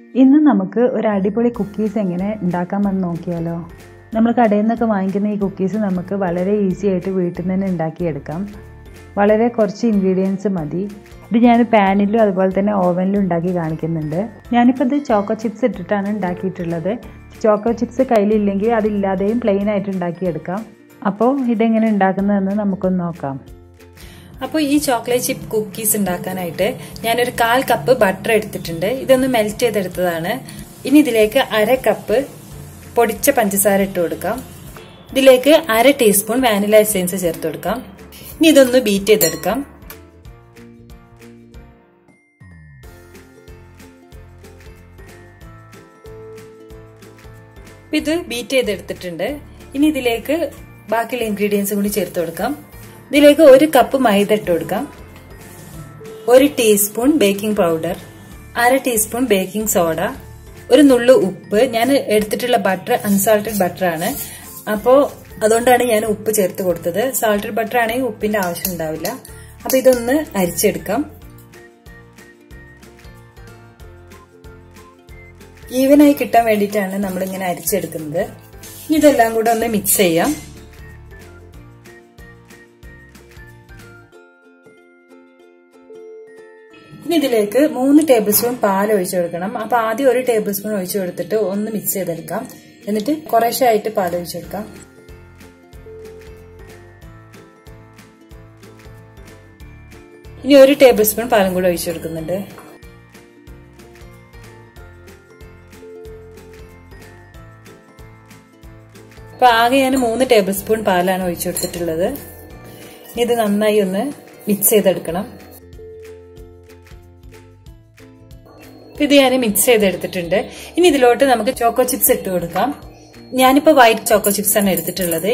ഇന്ന് നമുക്ക് ഒരു അടിപൊളി കുക്കീസ് എങ്ങനെ ഉണ്ടാക്കാമെന്ന് നോക്കിയാലോ നമ്മൾ കടയിൽ നിന്നൊക്കെ വാങ്ങിക്കുന്ന ഈ കുക്കീസ് നമുക്ക് വളരെ ഈസി ആയിട്ട് വീട്ടിൽ നിന്ന് തന്നെ ഉണ്ടാക്കിയെടുക്കാം വളരെ കുറച്ച് ഇൻഗ്രീഡിയൻസ് മതി ഇത് ഞാൻ പാനിലും അതുപോലെ തന്നെ ഓവനിലും ഉണ്ടാക്കി കാണിക്കുന്നുണ്ട് ഞാനിപ്പോൾ ഇത് ചോക്കോ ചിപ്സ് ഇട്ടിട്ടാണ് ഉണ്ടാക്കിയിട്ടുള്ളത് ചോക്കോ ചിപ്സ് കയ്യിലില്ലെങ്കിൽ അതില്ലാതെയും പ്ലെയിൻ ആയിട്ട് ഉണ്ടാക്കിയെടുക്കാം അപ്പോൾ ഇതെങ്ങനെ ഉണ്ടാക്കുന്നതെന്ന് നമുക്കൊന്ന് നോക്കാം അപ്പോൾ ഈ ചോക്ലേറ്റ് ചിപ്പ് കുക്കീസ് ഉണ്ടാക്കാനായിട്ട് ഞാനൊരു കാൽ കപ്പ് ബട്ടർ എടുത്തിട്ടുണ്ട് ഇതൊന്ന് മെൽറ്റ് ചെയ്തെടുത്തതാണ് ഇനി ഇതിലേക്ക് അര കപ്പ് പൊടിച്ച പഞ്ചസാര ഇട്ട് കൊടുക്കാം ഇതിലേക്ക് അര ടീസ്പൂൺ വാനില എസെൻസ് ചേർത്ത് കൊടുക്കാം ഇനി ഇതൊന്ന് ബീറ്റ് ചെയ്തെടുക്കാം ഇത് ബീറ്റ് ചെയ്തെടുത്തിട്ടുണ്ട് ഇനി ഇതിലേക്ക് ബാക്കിയുള്ള ഇൻഗ്രീഡിയൻസ് കൂടി ചേർത്ത് കൊടുക്കാം ഇതിലേക്ക് ഒരു കപ്പ് മൈദ ഇട്ട് കൊടുക്കാം ഒരു ടീസ്പൂൺ ബേക്കിംഗ് പൗഡർ അര ടീസ്പൂൺ ബേക്കിംഗ് സോഡ ഒരു നുള്ളു ഉപ്പ് ഞാൻ എടുത്തിട്ടുള്ള ബട്ടർ അൺസാൾട്ടഡ് ബട്ടർ ആണ് അപ്പോ അതുകൊണ്ടാണ് ഞാൻ ഉപ്പ് ചേർത്ത് കൊടുത്തത് സാൾട്ടഡ് ബട്ടർ ആണെങ്കിൽ ഉപ്പിന്റെ ആവശ്യം ഉണ്ടാവില്ല അപ്പൊ ഇതൊന്ന് അരിച്ചെടുക്കാം ഈവനായി കിട്ടാൻ വേണ്ടിയിട്ടാണ് നമ്മൾ ഇങ്ങനെ അരിച്ചെടുക്കുന്നത് ഇതെല്ലാം കൂടെ ഒന്ന് മിക്സ് ചെയ്യാം ഇനി ഇതിലേക്ക് മൂന്ന് ടേബിൾ സ്പൂൺ പാൽ ഒഴിച്ചു കൊടുക്കണം അപ്പൊ ആദ്യം ഒരു ടേബിൾ സ്പൂൺ ഒഴിച്ചു കൊടുത്തിട്ട് ഒന്ന് മിക്സ് ചെയ്തെടുക്കാം എന്നിട്ട് കുറേശ്ശെ ആയിട്ട് പാൽ ഒഴിച്ചെടുക്കാം ഇനി ഒരു ടേബിൾ സ്പൂൺ പാലും കൂടെ ഒഴിച്ചു കൊടുക്കുന്നുണ്ട് അപ്പൊ ആകെ ഞാൻ മൂന്ന് ടേബിൾ സ്പൂൺ പാലാണ് ഒഴിച്ചു കൊടുത്തിട്ടുള്ളത് ഇനി ഇത് നന്നായി ഒന്ന് മിക്സ് ചെയ്തെടുക്കണം ഇത് ഞാൻ മിക്സ് ചെയ്തെടുത്തിട്ടുണ്ട് ഇനി ഇതിലോട്ട് നമുക്ക് ചോക്കോ ചിപ്സ് ഇട്ട് കൊടുക്കാം ഞാനിപ്പോ വൈറ്റ് ചോക്കോ ചിപ്സ് ആണ് എടുത്തിട്ടുള്ളത്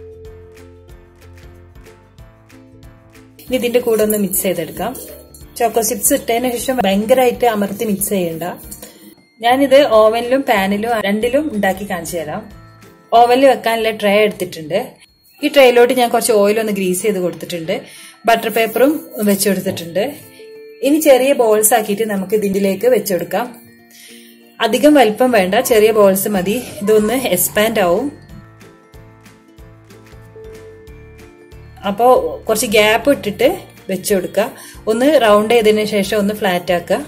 ഇനി ഇതിന്റെ കൂടെ ഒന്ന് മിക്സ് ചെയ്തെടുക്കാം ചോക്കോ ചിപ്സ് ഇട്ടതിന് ശേഷം ഭയങ്കരമായിട്ട് അമർത്തി മിക്സ് ചെയ്യണ്ട ഞാനിത് ഓവനിലും പാനിലും രണ്ടിലും ഉണ്ടാക്കി കാണിച്ചു തരാം ഓവനിൽ വെക്കാനുള്ള ട്രേ എടുത്തിട്ടുണ്ട് ഈ ട്രേയിലോട്ട് ഞാൻ കുറച്ച് ഓയിൽ ഒന്ന് ഗ്രീസ് ചെയ്ത് കൊടുത്തിട്ടുണ്ട് ബട്ടർ പേപ്പറും വെച്ച് കൊടുത്തിട്ടുണ്ട് ഇനി ചെറിയ ബോൾസ് ആക്കിയിട്ട് നമുക്ക് ഇതിലേക്ക് വെച്ചെടുക്കാം അധികം വലിപ്പം വേണ്ട ചെറിയ ബോൾസ് മതി ഇതൊന്ന് എക്സ്പാൻഡ് ആവും അപ്പോൾ കുറച്ച് ഗ്യാപ്പ് ഇട്ടിട്ട് വെച്ചു കൊടുക്കുക ഒന്ന് റൗണ്ട് ചെയ്തതിന് ശേഷം ഒന്ന് ഫ്ലാറ്റ് ആക്കുക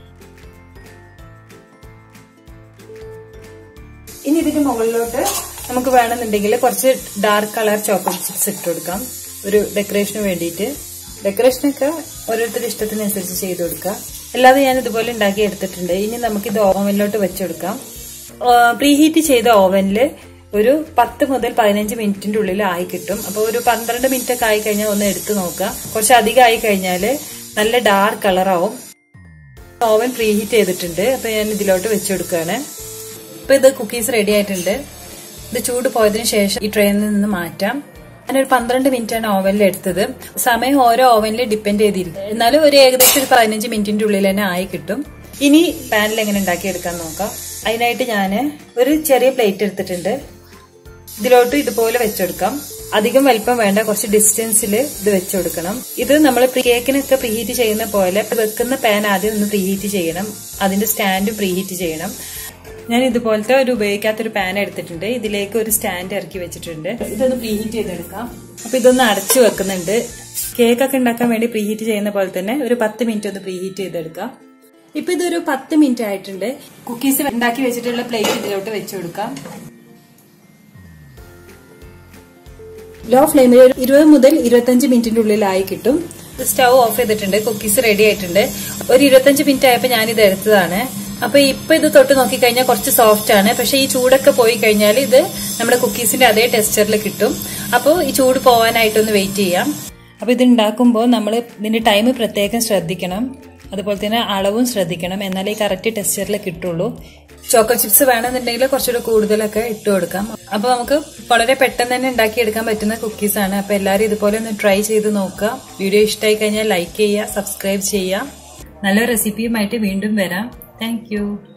ഇനി ഇതിന്റെ മുകളിലോട്ട് നമുക്ക് വേണമെന്നുണ്ടെങ്കിൽ കുറച്ച് ഡാർക്ക് കളർ ചോക്ലേറ്റ് ചിപ്സ് ഇട്ട് കൊടുക്കാം ഒരു ഡെക്കറേഷന് വേണ്ടിയിട്ട് ഡെക്കറേഷനൊക്കെ ഓരോരുത്തരുടെ ഇഷ്ടത്തിനനുസരിച്ച് ചെയ്ത് കൊടുക്കുക അല്ലാതെ ഞാൻ ഇതുപോലെ ഉണ്ടാക്കി എടുത്തിട്ടുണ്ട് ഇനി നമുക്ക് ഇത് ഓവനിലോട്ട് വെച്ചെടുക്കാം പ്രീഹീറ്റ് ചെയ്ത ഓവനിൽ ഒരു പത്ത് മുതൽ പതിനഞ്ച് മിനിറ്റിന്റെ ഉള്ളിൽ ആയി കിട്ടും അപ്പോൾ ഒരു പന്ത്രണ്ട് മിനിറ്റ് ഒക്കെ ആയി കഴിഞ്ഞാൽ ഒന്ന് എടുത്തു നോക്കുക കുറച്ച് അധികം ആയി കഴിഞ്ഞാൽ നല്ല ഡാർക്ക് കളറാവും ഓവൻ പ്രീഹീറ്റ് ചെയ്തിട്ടുണ്ട് അപ്പൊ ഞാൻ ഇതിലോട്ട് വെച്ചെടുക്കുകയാണ് ഇപ്പൊ ഇത് കുക്കീസ് റെഡി ആയിട്ടുണ്ട് ഇത് ചൂട് പോയതിനു ശേഷം ഈ ട്രെയിനിൽ നിന്ന് മാറ്റാം ഞാനൊരു പന്ത്രണ്ട് മിനിറ്റ് ആണ് ഓവനിൽ എടുത്തത് സമയം ഓരോ ഓവനിൽ ഡിപ്പെൻഡ് ചെയ്തിരിക്കും എന്നാലും ഒരു ഏകദേശം ഒരു പതിനഞ്ച് മിനിറ്റിന്റെ ഉള്ളിൽ തന്നെ ആയി കിട്ടും ഇനി പാനിൽ എങ്ങനെ ഉണ്ടാക്കിയെടുക്കാൻ നോക്കാം അതിനായിട്ട് ഞാൻ ഒരു ചെറിയ പ്ലേറ്റ് എടുത്തിട്ടുണ്ട് ഇതിലോട്ട് ഇതുപോലെ വെച്ചെടുക്കാം അധികം വലിപ്പം വേണ്ട കുറച്ച് ഡിസ്റ്റൻസിൽ ഇത് വെച്ചുകൊടുക്കണം ഇത് നമ്മൾ കേക്കിനൊക്കെ പ്രീഹീറ്റ് ചെയ്യുന്ന പോലെ വെക്കുന്ന പാൻ ആദ്യം ഒന്ന് പ്രീഹീറ്റ് ചെയ്യണം അതിന്റെ സ്റ്റാൻഡും പ്രീഹീറ്റ് ചെയ്യണം ഞാൻ ഇതുപോലത്തെ ഒരു ഉപയോഗിക്കാത്തൊരു പാൻ എടുത്തിട്ടുണ്ട് ഇതിലേക്ക് ഒരു സ്റ്റാൻഡ് ഇറക്കി വെച്ചിട്ടുണ്ട് ഇതൊന്ന് പ്രീഹീറ്റ് ചെയ്തെടുക്കാം അപ്പൊ ഇതൊന്ന് അടച്ചു വെക്കുന്നുണ്ട് കേക്കൊക്കെ ഉണ്ടാക്കാൻ വേണ്ടി പ്രീഹീറ്റ് ചെയ്യുന്ന പോലെ തന്നെ ഒരു പത്ത് മിനിറ്റ് ഒന്ന് പ്രീഹീറ്റ് ചെയ്തെടുക്കാം ഇപ്പൊ ഇതൊരു പത്ത് മിനിറ്റ് ആയിട്ടുണ്ട് കുക്കീസ് ഉണ്ടാക്കി വെച്ചിട്ടുള്ള പ്ലേറ്റ് ഇതിലോട്ട് വെച്ചു കൊടുക്കാം ലോ ഫ്ലെയിമിൽ ഒരു ഇരുപത് മുതൽ ഇരുപത്തഞ്ച് മിനിറ്റിന്റെ ഉള്ളിലായി കിട്ടും സ്റ്റൗ ഓഫ് ചെയ്തിട്ടുണ്ട് കുക്കീസ് റെഡി ആയിട്ടുണ്ട് ഒരു ഇരുപത്തഞ്ച് മിനിറ്റ് ആയപ്പോൾ ഞാനിത് എടുത്തതാണ് അപ്പൊ ഇപ്പൊ ഇത് തൊട്ട് നോക്കിക്കഴിഞ്ഞാൽ കുറച്ച് സോഫ്റ്റ് ആണ് പക്ഷെ ഈ ചൂടൊക്കെ പോയി കഴിഞ്ഞാൽ ഇത് നമ്മുടെ കുക്കീസിന്റെ അതേ ടെക്സ്ചറിൽ കിട്ടും അപ്പോൾ ഈ ചൂട് പോവാനായിട്ടൊന്ന് വെയിറ്റ് ചെയ്യാം അപ്പൊ ഇത് ഉണ്ടാക്കുമ്പോൾ നമ്മൾ ഇതിന്റെ ടൈം പ്രത്യേകം ശ്രദ്ധിക്കണം അതുപോലെ തന്നെ അളവും ശ്രദ്ധിക്കണം എന്നാലേ ഈ കറക്റ്റ് ടെക്സ്ചറിൽ കിട്ടുള്ളൂ ചോക്കോ ചിപ്സ് വേണമെന്നുണ്ടെങ്കിൽ കുറച്ചുകൂടെ കൂടുതലൊക്കെ ഇട്ട് കൊടുക്കാം അപ്പൊ നമുക്ക് വളരെ പെട്ടെന്ന് തന്നെ ഉണ്ടാക്കിയെടുക്കാൻ പറ്റുന്ന കുക്കീസ് ആണ് അപ്പൊ എല്ലാവരും ഇതുപോലെ ഒന്ന് ട്രൈ ചെയ്ത് നോക്കുക വീഡിയോ ഇഷ്ടമായി കഴിഞ്ഞാൽ ലൈക്ക് ചെയ്യുക സബ്സ്ക്രൈബ് ചെയ്യുക നല്ല റെസിപ്പിയുമായിട്ട് വീണ്ടും വരാം താങ്ക്